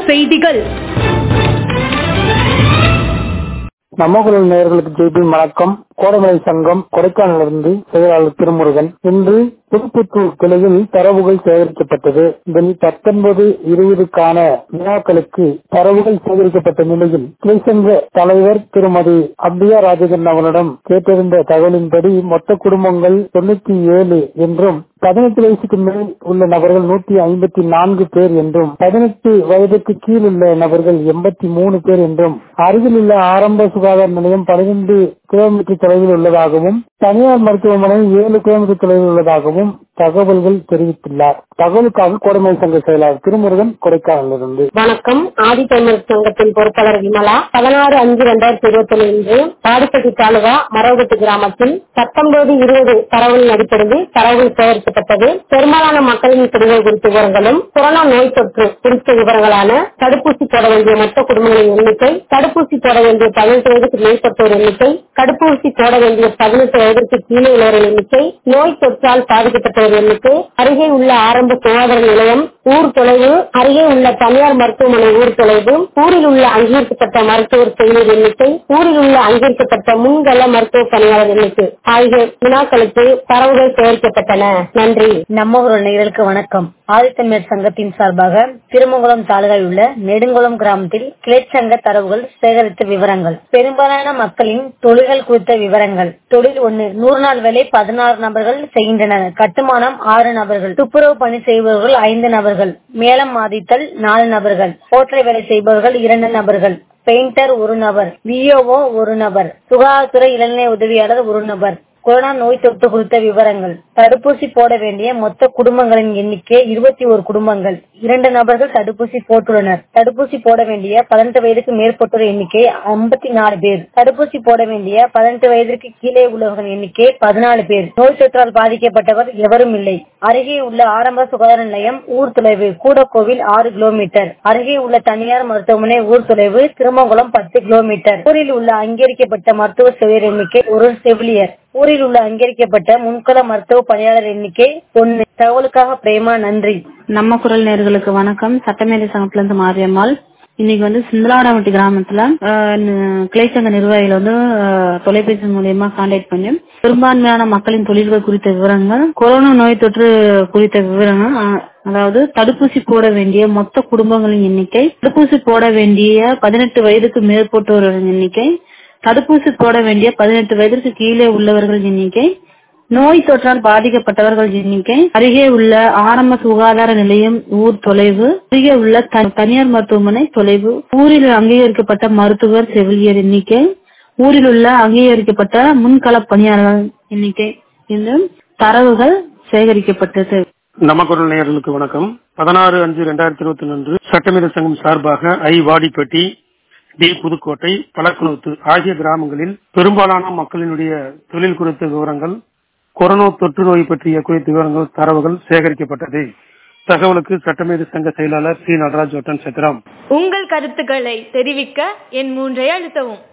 செய்திகள் நம்மகுரல் நேயர்களுக்கு ஜெய்பி வணக்கம் கோடமலை சங்கம் கொடைக்கானலிருந்து செயலாளர் திருமுருகன் இன்று புதுப்புத்தூர் கிளையில் தரவுகள் சேகரிக்கப்பட்டது இதில் பத்தொன்பது இருபதுக்கான வினாக்களுக்கு தரவுகள் சேகரிக்கப்பட்ட நிலையில் கிளை சங்க தலைவர் திருமதி அப்தியா ராஜகன் அவரிடம் கேட்டிருந்த தகவலின்படி மொத்த குடும்பங்கள் தொண்ணூத்தி ஏழு என்றும் பதினெட்டு வயசுக்கு மேல் உள்ள நபர்கள் நூத்தி ஐம்பத்தி நான்கு பேர் என்றும் பதினெட்டு வயதுக்கு கீழ் உள்ள நபர்கள் எண்பத்தி மூணு பேர் என்றும் அருகில் உள்ள ஆரம்ப சுகாதார நிலையம் பனிரெண்டு கிலோமீட்டர் தொலைவில் உள்ளதாகவும் தனியார் மருத்துவமனை ஏழு கிலோமீட்டர் தொலைவில் உள்ளதாகவும் தகவல்கள் தெரிவித்துள்ளார் தகவலுக்காக கோடமை சங்க செயலாளர் திருமுருகன் கொடைக்கானலிருந்து வணக்கம் ஆதித்தமிழ் சங்கத்தின் பொறுப்பாளர் விமலா பதினாறு அஞ்சு இரண்டாயிரத்தி இருபத்தி ஒன்று இன்று பாடிப்பட்டி தாலுகா மரவகட்டு கிராமத்தில் பத்தொன்பது இருபது தரவுகளின் அடிப்படையில் தரவுகள் சேகரிக்கப்பட்டது பெரும்பாலான மக்களின் பிரிவுகள் குறித்த விவரங்களும் கொரோனா நோய் தொற்று குறித்த விவரங்களான தடுப்பூசி போட வேண்டிய மொத்த குடும்பங்களின் எண்ணிக்கை தடுப்பூசி போட வேண்டிய பதினெட்டு வயதுக்கு மேற்பட்டோர் எண்ணிக்கை தடுப்பூசி போட வேண்டிய பதினெட்டு வயதிற்கு கீழே உள்ளவர்கள் எண்ணிக்கை நோய் தொற்றால் பாதிக்கப்பட்டவர் எண்ணிக்கை அருகே உள்ள ஆரம்ப சுகாதார நிலையம் ஊர் தொலைவு அருகே உள்ள தனியார் மருத்துவமனை ஊர் தொலைவு ஊரில் உள்ள அங்கீகரிக்கப்பட்ட மருத்துவர் செயலர் எண்ணிக்கை ஊரில் உள்ள அங்கீகரிக்கப்பட்ட முன்கள மருத்துவ பணியாளர் எண்ணிக்கை ஆகிய வினாக்களுக்கு தரவுகள் சேகரிக்கப்பட்டன நன்றி நம்ம ஒரு நேயர்களுக்கு வணக்கம் ஆதித்தமிழர் சங்கத்தின் சார்பாக திருமங்குளம் தாலுகாவில் உள்ள நெடுங்குளம் கிராமத்தில் கிளைச்சங்க தரவுகள் சேகரித்த விவரங்கள் பெரும்பாலான மக்களின் தொழில்கள் குறித்த விவரங்கள் தொழில் ஒன்று நூறு நாள் வேலை பதினாறு நபர்கள் செய்கின்றனர் கட்டுமானம் ஆறு நபர்கள் துப்புரவு பணி செய்பவர்கள் ஐந்து நபர்கள் மேலம் மாதித்தல் நாலு நபர்கள் ஹோட்டல் வேலை செய்பவர்கள் இரண்டு நபர்கள் பெயிண்டர் ஒரு நபர் விஓஓ ஒரு நபர் சுகாதாரத்துறை இளநிலை உதவியாளர் ஒரு நபர் கொரோனா நோய் தொற்று குறித்த விவரங்கள் தடுப்பூசி போட வேண்டிய மொத்த குடும்பங்களின் எண்ணிக்கை இருபத்தி ஒரு குடும்பங்கள் இரண்டு நபர்கள் தடுப்பூசி போட்டுள்ளனர் தடுப்பூசி போட வேண்டிய பதினெட்டு வயதுக்கு மேற்பட்டோர் எண்ணிக்கை ஐம்பத்தி நாலு பேர் தடுப்பூசி போட வேண்டிய பதினெட்டு வயதிற்கு கீழே உள்ளவர்கள் எண்ணிக்கை பதினாலு பேர் நோய் தொற்றால் பாதிக்கப்பட்டவர் எவரும் இல்லை அருகே உள்ள ஆரம்ப சுகாதார நிலையம் ஊர் தொலைவு கூடக்கோவில் ஆறு கிலோமீட்டர் அருகே உள்ள தனியார் மருத்துவமனை ஊர் தொலைவு திருமங்குளம் பத்து கிலோமீட்டர் ஊரில் உள்ள அங்கீகரிக்கப்பட்ட மருத்துவ செவிலியர் எண்ணிக்கை ஒரு செவிலியர் ஊரில் உள்ள அங்கீகரிக்கப்பட்ட முன்கள மருத்துவ பணியாளர் எண்ணிக்கை ஒன்னு தகவலுக்காக பிரேமா நன்றி நம்ம குரல் நேர்களுக்கு வணக்கம் சட்டமேதை சங்கத்துல இருந்து மாரியம்மாள் இன்னைக்கு வந்து சிந்தலாடாமட்டி கிராமத்துல கிளைச்சங்க நிர்வாகிகள் வந்து தொலைபேசி மூலியமா கான்டாக்ட் பண்ணி பெரும்பான்மையான மக்களின் தொழில்கள் குறித்த விவரங்கள் கொரோனா நோய் தொற்று குறித்த விவரங்கள் அதாவது தடுப்பூசி போட வேண்டிய மொத்த குடும்பங்களின் எண்ணிக்கை தடுப்பூசி போட வேண்டிய பதினெட்டு வயதுக்கு மேற்பட்டோரின் எண்ணிக்கை தடுப்பூசி போட வேண்டிய பதினெட்டு வயதிற்கு கீழே உள்ளவர்கள் எண்ணிக்கை நோய் தொற்றால் பாதிக்கப்பட்டவர்கள் எண்ணிக்கை அருகே உள்ள ஆரம்ப சுகாதார நிலையம் ஊர் தொலைவு அருகே உள்ள தனியார் மருத்துவமனை தொலைவு ஊரில் அங்கீகரிக்கப்பட்ட மருத்துவர் செவிலியர் எண்ணிக்கை ஊரில் உள்ள அங்கீகரிக்கப்பட்ட முன்கள பணியாளர்கள் எண்ணிக்கை இந்த தரவுகள் சேகரிக்கப்பட்டது நமக்குரல் நேயர்களுக்கு வணக்கம் பதினாறு அஞ்சு இரண்டாயிரத்தி இருபத்தி ஒன்று சட்டமேத சங்கம் சார்பாக ஐ வாடிப்பட்டி டி புதுக்கோட்டை பழக்குணத்து ஆகிய கிராமங்களில் பெரும்பாலான மக்களினுடைய தொழில் குறித்த விவரங்கள் கொரோனா தொற்று நோய் பற்றிய குறித்த விவரங்கள் தரவுகள் சேகரிக்கப்பட்டது தகவலுக்கு சட்டமேத சங்க செயலாளர் சி நடராஜ் ஒட்டன் சத்திரம் உங்கள் கருத்துக்களை தெரிவிக்க என் மூன்றை அழுத்தவும்